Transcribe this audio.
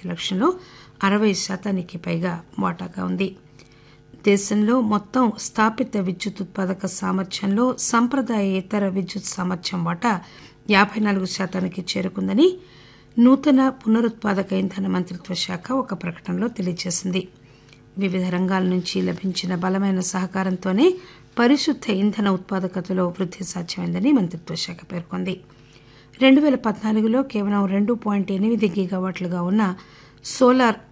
లక్ష్యంలో అరవై శాతానికి పైగా వాటాగా ఉంది దేశంలో మొత్తం స్థాపిత విద్యుత్ ఉత్పాదక సామర్థ్యంలో సంప్రదాయ ఇతర విద్యుత్ సామర్థ్యం వాటా యాబై నాలుగు శాతానికి చేరుకుందని నూతన పునరుత్పాదక ఇంధన మంత్రిత్వ శాఖ ఒక ప్రకటనలో తెలియజేసింది వివిధ రంగాల నుంచి లభించిన బలమైన సహకారంతోనే పరిశుద్ధ ఇంధన ఉత్పాదకతలో వృద్ధి సాధ్యమైందని మంత్రిత్వ శాఖ పేర్కొంది రెండు పేల పద్నాలుగులో కేవలం రెండు పాయింట్ ఎనిమిది గిగావాట్లుగా ఉన్న సోలార్